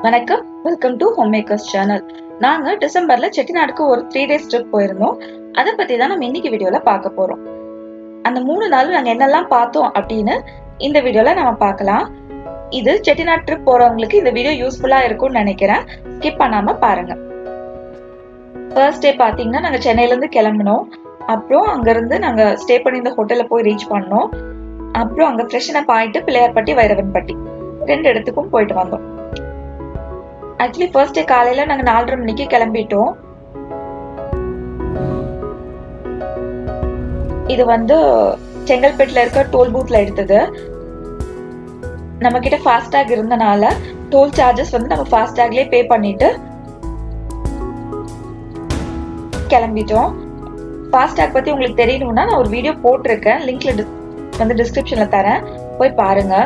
வணக்கம் welcome to home makers channel நாங்க டிசம்பர்ல செட்டிநாடுக்கு ஒரு த்ரீ டேஸ் ட்ரிப் போயிருந்தோம் அதை பத்தி தான் நம்ம இன்னைக்கு வீடியோல பார்க்க போறோம் அந்த மூணு நாள் நாங்க என்னெல்லாம் பார்த்தோம் அப்படின்னு இந்த வீடியோல நம்ம பார்க்கலாம் இது செட்டிநாடு ட்ரிப் போறவங்களுக்கு இந்த வீடியோ யூஸ்ஃபுல்லா இருக்கும்னு நினைக்கிறேன் ஸ்கிப் பண்ணாம பாருங்க ஃபர்ஸ்ட் டே பாத்தீங்கன்னா நாங்க சென்னையில இருந்து கிளம்பினோம் அப்புறம் அங்க இருந்து நாங்க ஸ்டே பண்ணியிருந்த ஹோட்டல்ல போய் ரீச் பண்ணோம் அப்புறம் அங்க ஃப்ரெஷன் அப் ஆயிட்டு பிள்ளையார்பட்டி வைரவன்பட்டி ரெண்டு இடத்துக்கும் போயிட்டு வந்தோம் ஆக்சுவலி ஃபர்ஸ்ட் டே காலையில நாங்க நாலரை மணிக்கு கிளம்பிட்டோம் இது வந்து செங்கல்பேட்டில் இருக்க டோல் பூத்ல எடுத்தது நம்ம கிட்ட ஃபாஸ்டாக் இருந்தனால டோல் சார்ஜஸ் வந்து நம்ம ஃபாஸ்டாக்லயே பே பண்ணிட்டு கிளம்பிட்டோம் ஃபாஸ்டாக் பத்தி உங்களுக்கு தெரியணும்னா நான் ஒரு வீடியோ போட்டிருக்கேன் லிங்க்ல வந்து டிஸ்கிரிப்ஷன்ல தரேன் போய் பாருங்க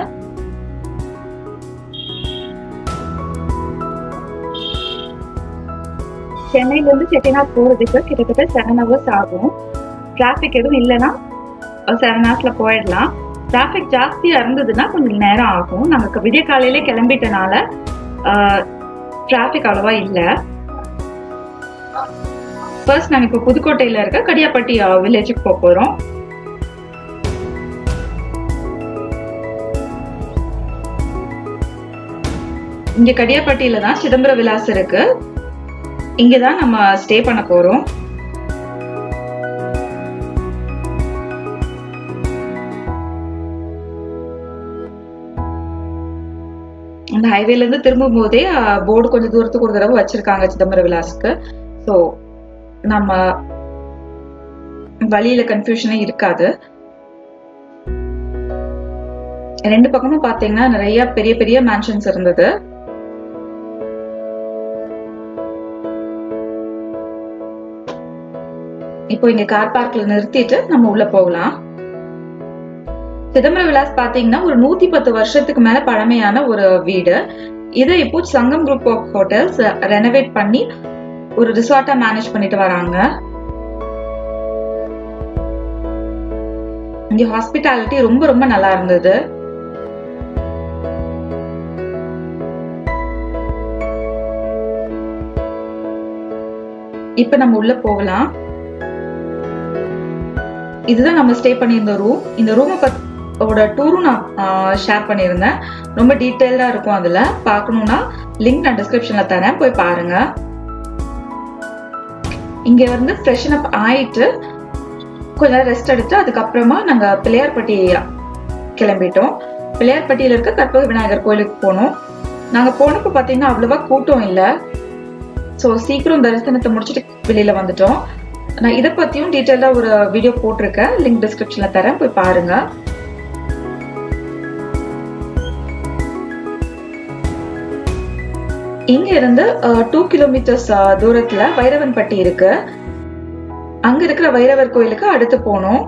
சென்னையில இருந்து செட்டிநாட் போறதுக்கு கிட்டத்தட்ட செவன் ஹவர்ஸ் ஆகும் டிராஃபிக் எதுவும் இல்லைன்னா செவன் ஹவர்ஸ்ல போயிடலாம் டிராஃபிக் ஜாஸ்தியா இருந்ததுன்னா கொஞ்சம் நேரம் ஆகும் நமக்கு விடிய காலையில கிளம்பிட்டனால டிராஃபிக் அவ்வளவா இல்லை ஃபர்ஸ்ட் நாங்கள் இப்போ புதுக்கோட்டையில இருக்க கடியாப்பட்டி வில்லேஜுக்கு போக போறோம் இங்க கடியாப்பட்டியில தான் சிதம்பர விலாஸ் இருக்கு இங்கதான் நம்ம ஸ்டே பண்ண போறோம் அந்த ஹைவேல இருந்து திரும்பும் போதே போர்டு கொஞ்சம் தூரத்துக்கு ஒரு தடவை வச்சிருக்காங்க சிதம்பர விலாஸ்க்கு ஸோ நம்ம வழியில கன்ஃபியூஷனே இருக்காது ரெண்டு பக்கமும் பாத்தீங்கன்னா நிறைய பெரிய பெரிய மேன்ஷன்ஸ் இருந்தது இப்போ இங்க கார் பார்க்ல நிறுத்திட்டு நம்ம உள்ள போகலாம் சிதம்பர விலாஸ் பாத்தீங்கன்னா ஒரு நூத்தி பத்து வருஷத்துக்கு மேல பழமையான ஒரு வீடு இதை இப்போ சங்கம் குரூப் ஆஃப் ஹோட்டல்ஸ் ரெனோவேட் பண்ணி ஒரு ரிசார்ட்டா மேனேஜ் பண்ணிட்டு வராங்க இங்க ஹாஸ்பிட்டாலிட்டி ரொம்ப ரொம்ப நல்லா இருந்தது இப்ப நம்ம உள்ள போகலாம் இதுதான் நம்ம ஸ்டே பண்ணியிருந்த ரூம் இந்த ரூமை பத்தோட டூரும் நான் ஷேர் பண்ணியிருந்தேன் ரொம்ப டீட்டெயில்டா இருக்கும் அதுல பார்க்கணும்னா லிங்க் நான் டிஸ்கிரிப்ஷன்ல தரேன் போய் பாருங்க இங்க வந்து ஃப்ரெஷன் அப் ஆயிட்டு கொஞ்ச நேரம் ரெஸ்ட் எடுத்து அதுக்கப்புறமா நாங்க பிள்ளையார்பட்டி கிளம்பிட்டோம் பிள்ளையார்பட்டியில இருக்க கற்பக விநாயகர் கோயிலுக்கு போனோம் நாங்க போனப்போ பாத்தீங்கன்னா அவ்வளவா கூட்டம் இல்லை ஸோ சீக்கிரம் தரிசனத்தை முடிச்சுட்டு வெளியில வந்துட்டோம் நான் இதை பத்தியும் டீட்டெயிலா ஒரு வீடியோ போட்டிருக்கேன் லிங்க் டிஸ்கிரிப்ஷன்ல தரேன் போய் பாருங்க இங்க இருந்து டூ கிலோமீட்டர்ஸ் தூரத்துல வைரவன்பட்டி இருக்கு அங்க இருக்கிற வைரவர் கோயிலுக்கு அடுத்து போனோம்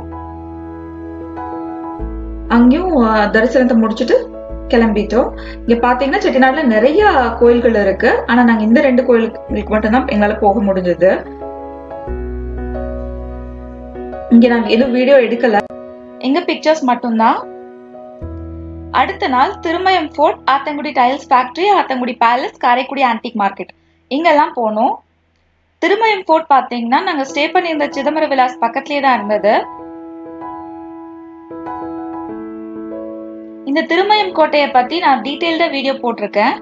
அங்கேயும் தரிசனத்தை முடிச்சுட்டு கிளம்பிட்டோம் இங்க பாத்தீங்கன்னா செட்டிநாடுல நிறைய கோயில்கள் இருக்கு ஆனா நாங்க இந்த ரெண்டு கோயிலுக்கு மட்டும்தான் எங்களால போக முடிஞ்சது இங்க நாங்க எதுவும் வீடியோ எடுக்கல எங்க பிக்சர்ஸ் மட்டும்தான் அடுத்த நாள் Thirumayam fort Athangudi tiles factory Athangudi palace Karaikudi antique market இங்கெல்லாம் போனோம் திருமயம் ஃபோர்ட் பாத்தீங்கன்னா நாங்க ஸ்டே பண்ணியிருந்த சிதம்பர விலாஸ் பக்கத்துலயே தான் இருந்தது இந்த திருமயம் கோட்டையை பத்தி நான் டீடைல்டா வீடியோ போட்டிருக்கேன்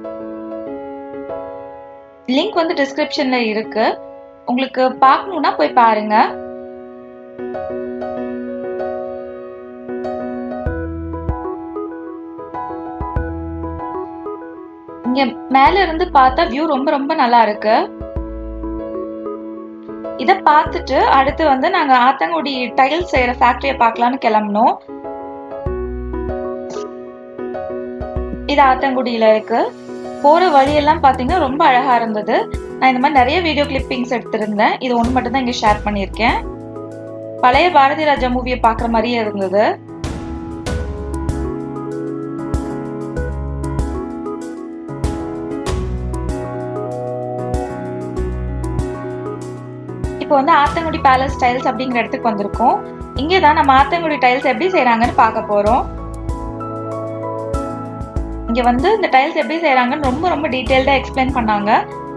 லிங்க் வந்து டிஸ்கிரிப்ஷன்ல இருக்கு உங்களுக்கு பார்க்கணும்னா போய் பாருங்க இங்க மேல இருந்து பார்த்தா வியூ ரொம்ப ரொம்ப நல்லா இருக்கு இத பார்த்துட்டு அடுத்து வந்து நாங்க ஆத்தங்குடி டைல் செய்யற ஃபேக்டரிய பார்க்கலாம்னு கிளம்பினோம் இது ஆத்தங்குடியில இருக்கு போற வழியெல்லாம் பாத்தீங்கன்னா ரொம்ப அழகா இருந்தது நான் இந்த மாதிரி நிறைய வீடியோ கிளிப்பிங்ஸ் எடுத்திருந்தேன் இது ஒன்று மட்டும் தான் இங்க ஷேர் பண்ணியிருக்கேன் பழைய பாரதி ராஜா மூவியை பாக்குற மாதிரியே இருந்தது இப்போ வந்து ஆத்தங்குடி பேலஸ் டைல்ஸ் அப்படிங்கிற இடத்துக்கு வந்திருக்கோம் இங்கே தான் நம்ம ஆத்தங்குடி டைல்ஸ் எப்படி செய்யறாங்கன்னு பார்க்க போறோம் இங்க வந்து இந்த டைல்ஸ் எப்படி செய்யறாங்கன்னு ரொம்ப ரொம்ப டீட்டெயில்டா எக்ஸ்பிளைன் பண்ணாங்க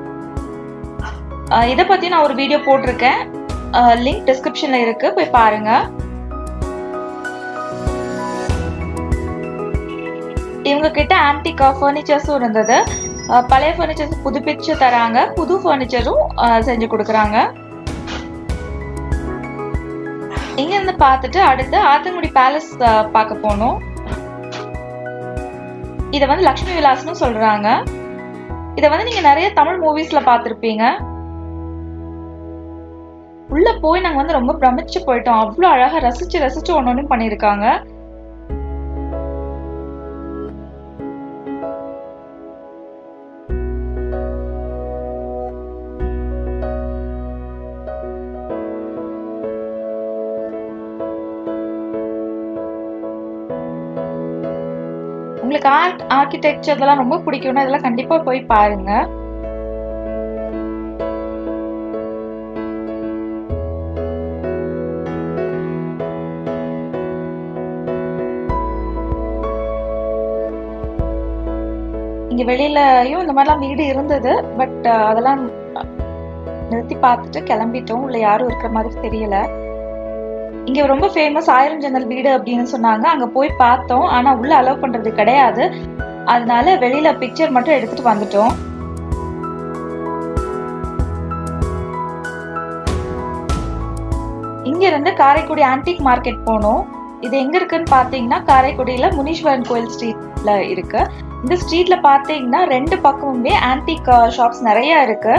அஹ் இதை பத்தி நான் ஒரு வீடியோ போட்டிருக்கேன் லிங்க் டிஸ்கிரிப்ஷன்ல இருக்கு போய் பாருங்க இவங்க கிட்ட ஆன்டிக் ஃபர்னிச்சர்ஸும் இருந்தது அஹ் பழைய ஃபர்னிச்சர்ஸ் புதுப்பிச்சு தராங்க புது ஃபர்னிச்சரும் செஞ்சு கொடுக்குறாங்க இங்க இருந்து பார்த்துட்டு அடுத்து ஆத்தங்குடி பேலஸ் பார்க்க போனோம் இத வந்து லக்ஷ்மி விலாஸ்னு சொல்றாங்க இத வந்து நீங்க நிறைய தமிழ் மூவிஸ்ல பார்த்திருப்பீங்க உள்ள போய் நாங்க வந்து ரொம்ப பிரமிச்சு போயிட்டோம் அவ்வளவு அழகா ரசிச்சு ரசிச்சு ஒன்னு ஒண்ணு பண்ணிருக்காங்க உங்களுக்கு ஆர்ட் ஆர்கிடெக்சர் இதெல்லாம் ரொம்ப பிடிக்கும்னா இதெல்லாம் கண்டிப்பா போய் பாருங்க இங்க வெளியிலயும் இந்த மாதிரிலாம் வீடு இருந்தது பட் அதெல்லாம் நிறுத்தி பார்த்துட்டு கிளம்பிட்டோம் உள்ள யாரும் இருக்கிற மாதிரி தெரியல இங்க ரொம்ப ஃபேமஸ் ஆயிரம் ஜன்னல் வீடு அப்படின்னு சொன்னாங்க அங்க போய் பார்த்தோம் ஆனா உள்ள அலோவ் பண்றது கிடையாது அதனால வெளியில பிக்சர் மட்டும் எடுத்துட்டு வந்துட்டோம் இங்க இருந்து காரைக்குடி ஆன்டிக் மார்க்கெட் போனோம் இது எங்க இருக்குன்னு பாத்தீங்கன்னா காரைக்குடியில முனீஸ்வரன் கோயில் ஸ்ட்ரீட்ல இருக்கு இந்த ஸ்ட்ரீட்ல பாத்தீங்கன்னா ரெண்டு பக்கமுமே ஆன்டிக் ஷாப்ஸ் நிறைய இருக்கு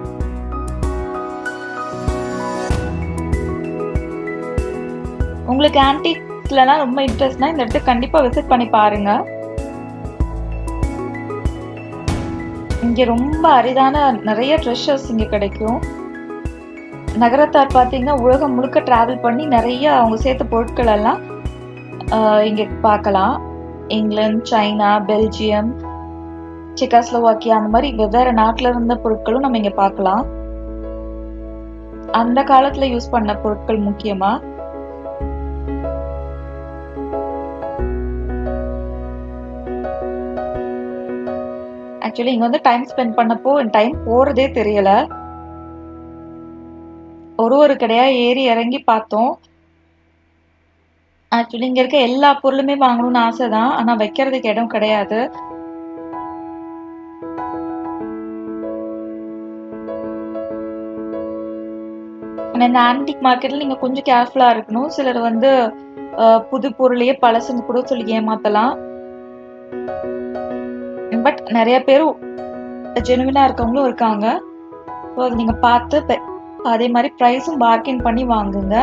உங்களுக்கு ஆன்டிக்ஸ்லாம் ரொம்ப இன்ட்ரெஸ்ட்னா இந்த இடத்துக்கு கண்டிப்பா விசிட் பண்ணி பாருங்க இங்க ரொம்ப அரிதான நிறைய ட்ரெஷர்ஸ் இங்க கிடைக்கும் நகரத்தார் பார்த்தீங்கன்னா உலகம் முழுக்க டிராவல் பண்ணி நிறைய அவங்க சேர்த்த பொருட்கள் எல்லாம் இங்க பார்க்கலாம் இங்கிலாந்து சைனா பெல்ஜியம் செக்காஸ்லோவாக்கியா அந்த மாதிரி வெவ்வேறு நாட்டுல இருந்த பொருட்களும் நம்ம இங்க பார்க்கலாம் அந்த காலத்துல யூஸ் பண்ண பொருட்கள் முக்கியமா ஆக்சுவலி இங்க வந்து டைம் ஸ்பெண்ட் பண்ணப்போ டைம் போறதே தெரியல ஒரு ஒரு கடையா ஏறி இறங்கி பார்த்தோம் ஆக்சுவலி இங்க இருக்க எல்லா பொருளுமே வாங்கணும்னு ஆசை தான் ஆனா வைக்கிறதுக்கு இடம் கிடையாது ஆனா இந்த ஆன்டிக் மார்க்கெட்ல நீங்க கொஞ்சம் கேர்ஃபுல்லா இருக்கணும் சிலர் வந்து புது பொருளையே பழசுன்னு கூட சொல்லி ஏமாத்தலாம் பட் நிறைய பேர் ஜெனுவினா இருக்கவங்களும் இருக்காங்க ஸோ அதை நீங்க பார்த்து அதே மாதிரி ப்ரைஸும் பார்கெயின் பண்ணி வாங்குங்க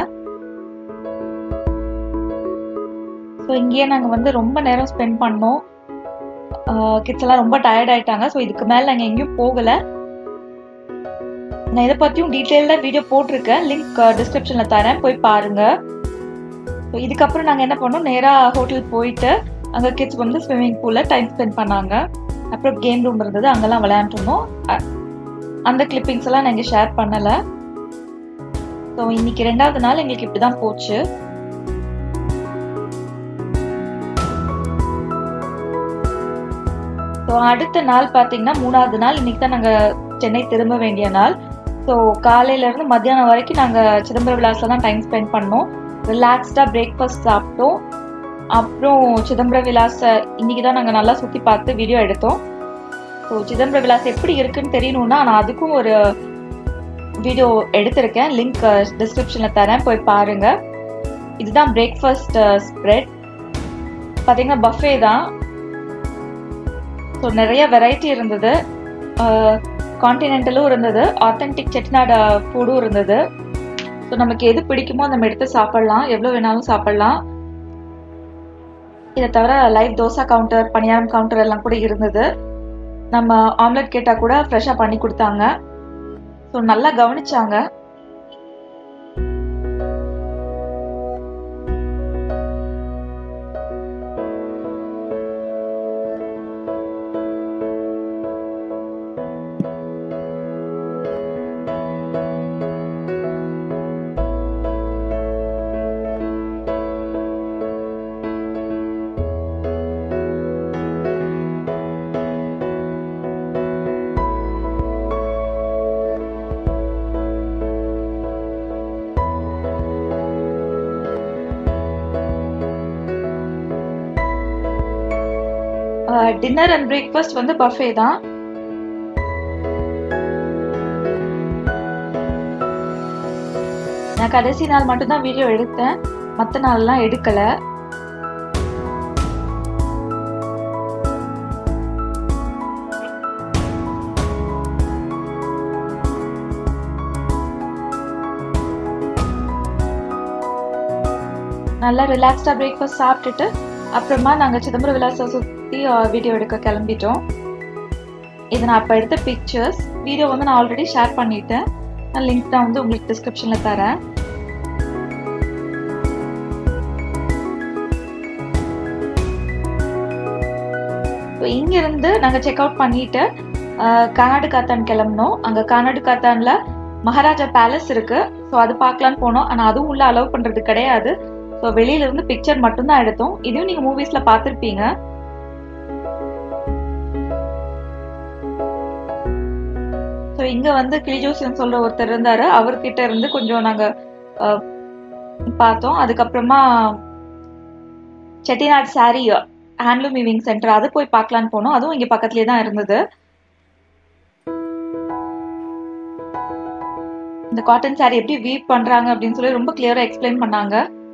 ஸோ இங்கேயே நாங்கள் வந்து ரொம்ப நேரம் ஸ்பெண்ட் பண்ணோம் கிட்ஸ் எல்லாம் ரொம்ப டயர்ட் ஆயிட்டாங்க ஸோ இதுக்கு மேலே நாங்கள் எங்கேயும் போகலை நான் இதை பற்றியும் டீட்டெயில்டாக வீடியோ போட்டிருக்கேன் லிங்க் டிஸ்கிரிப்ஷனில் தரேன் போய் பாருங்க ஸோ இதுக்கப்புறம் நாங்கள் என்ன பண்ணோம் நேராக ஹோட்டல் போயிட்டு அங்கே கிட்ஸ் வந்து ஸ்விம்மிங் பூலில் டைம் ஸ்பெண்ட் பண்ணாங்க அப்புறம் கேம் ரூம் இருந்தது அங்கெல்லாம் விளையாண்டுருந்தோம் அந்த கிளிப்பிங்ஸ் எல்லாம் நான் இங்கே ஷேர் பண்ணலை ஸோ இன்னைக்கு ரெண்டாவது நாள் எங்களுக்கு இப்படி தான் போச்சு ஸோ அடுத்த நாள் பார்த்தீங்கன்னா மூணாவது நாள் இன்னைக்கு தான் நாங்கள் சென்னை திரும்ப வேண்டிய நாள் ஸோ காலையிலேருந்து மத்தியானம் வரைக்கும் நாங்கள் சிதம்பரம் விலாஸில் தான் டைம் ஸ்பெண்ட் பண்ணோம் ரிலாக்ஸ்டாக பிரேக்ஃபாஸ்ட் சாப்பிட்டோம் அப்புறம் சிதம்பரம் விலாஸை இன்னைக்கு தான் நாங்கள் நல்லா சுற்றி பார்த்து வீடியோ எடுத்தோம் ஸோ சிதம்பரம் விலாஸ் எப்படி இருக்குன்னு தெரியணும்னா நான் அதுக்கும் ஒரு வீடியோ எடுத்திருக்கேன் லிங்க் டிஸ்கிரிப்ஷனில் தரேன் போய் பாருங்க இதுதான் பிரேக்ஃபாஸ்ட் ஸ்ப்ரெட் பார்த்தீங்கன்னா பஃபே தான் ஸோ நிறைய வெரைட்டி இருந்தது கான்டினென்டலும் இருந்தது ஆத்தென்டிக் செட்டிநாடு ஃபுட்டும் இருந்தது ஸோ நமக்கு எது பிடிக்குமோ நம்ம எடுத்து சாப்பிடலாம் எவ்வளோ வேணாலும் சாப்பிடலாம் இதை தவிர live dosa counter paniyaram counter எல்லாம் கூட இருந்தது நம்ம ஆம்லெட் கேட்டால் கூட ஃப்ரெஷ்ஷாக பண்ணி கொடுத்தாங்க ஸோ நல்லா கவனிச்சாங்க டின்னர் அண்ட் பிரேக்ஃபாஸ்ட் வந்து பஃபே தான் நான் கடைசி நாள் மட்டும்தான் வீடியோ எடுத்தேன் மற்ற நாள்லாம் எடுக்கல நல்லா ரிலாக்ஸ்டாக பிரேக்ஃபாஸ்ட் சாப்பிட்டுட்டு அப்புறமா நாங்கள் சிதம்பரம் விலாசை சுற்றி வீடியோ எடுக்க கிளம்பிட்டோம் இது நான் அப்போ எடுத்த பிக்சர்ஸ் வீடியோ வந்து நான் ஆல்ரெடி ஷேர் பண்ணிட்டேன் நான் லிங்க் தான் வந்து உங்களுக்கு டிஸ்கிரிப்ஷனில் தரேன் இங்கிருந்து நாங்கள் செக் அவுட் பண்ணிட்டு கர்நாடு காத்தான் கிளம்பினோம் அங்கே கர்நாடு காத்தான்ல மகாராஜா பேலஸ் இருக்கு ஸோ அது பார்க்கலான்னு போனோம் ஆனால் அதுவும் உள்ள அலோவ் பண்ணுறது கிடையாது ஸோ வெளியில இருந்து பிக்சர் மட்டும்தான் எடுத்தோம் இதையும் நீங்க மூவிஸ்ல பார்த்துருப்பீங்க ஸோ இங்க வந்து கிளிஜோசியம் சொல்ற ஒருத்தர் இருந்தாரு அவர்கிட்ட இருந்து கொஞ்சம் நாங்க பார்த்தோம் அதுக்கப்புறமா Chettinad sari handloom weaving centre அது போய் பார்க்கலான்னு போனோம் அதுவும் இங்க பக்கத்துலேயே தான் இருந்தது இந்த காட்டன் சாரி எப்படி வீவ் பண்றாங்க அப்படின்னு சொல்லி ரொம்ப கிளியரா எக்ஸ்பிளைன் பண்ணாங்க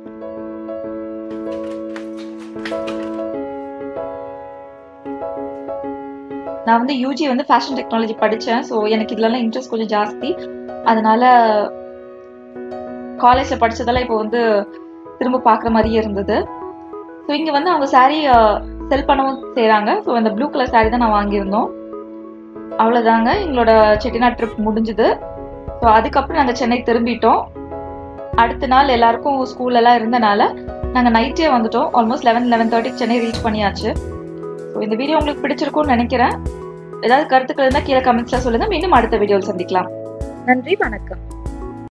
நான் வந்து யூஜி வந்து ஃபேஷன் டெக்னாலஜி படித்தேன் ஸோ எனக்கு இதுலலாம் இன்ட்ரெஸ்ட் கொஞ்சம் ஜாஸ்தி அதனால காலேஜில் படித்ததெல்லாம் இப்போ வந்து திரும்ப பார்க்குற மாதிரியே இருந்தது ஸோ இங்கே வந்து அவங்க சாரீ செல் பண்ணவும் செய்கிறாங்க ஸோ அந்த ப்ளூ கலர் சாரீ தான் நான் வாங்கியிருந்தோம் அவ்வளோதாங்க எங்களோட செட்டிநாட் ட்ரிப் முடிஞ்சுது ஸோ அதுக்கப்புறம் நாங்கள் சென்னை திரும்பிட்டோம் அடுத்த நாள் எல்லாருக்கும் ஸ்கூலெல்லாம் இருந்தனால நாங்கள் நைட்டே வந்துட்டோம் ஆல்மோஸ்ட் லெவன் லெவன் தேர்ட்டிக்கு சென்னை ரீச் பண்ணியாச்சு ஸோ இந்த வீடியோ உங்களுக்கு பிடிச்சிருக்கும்னு நினைக்கிறேன் ஏதாவது கருத்துக்கள் இருந்தால் கீழே கமெண்ட்ஸில் சொல்லுங்கள் மீண்டும் அடுத்த வீடியோவில் சந்திக்கலாம் நன்றி வணக்கம்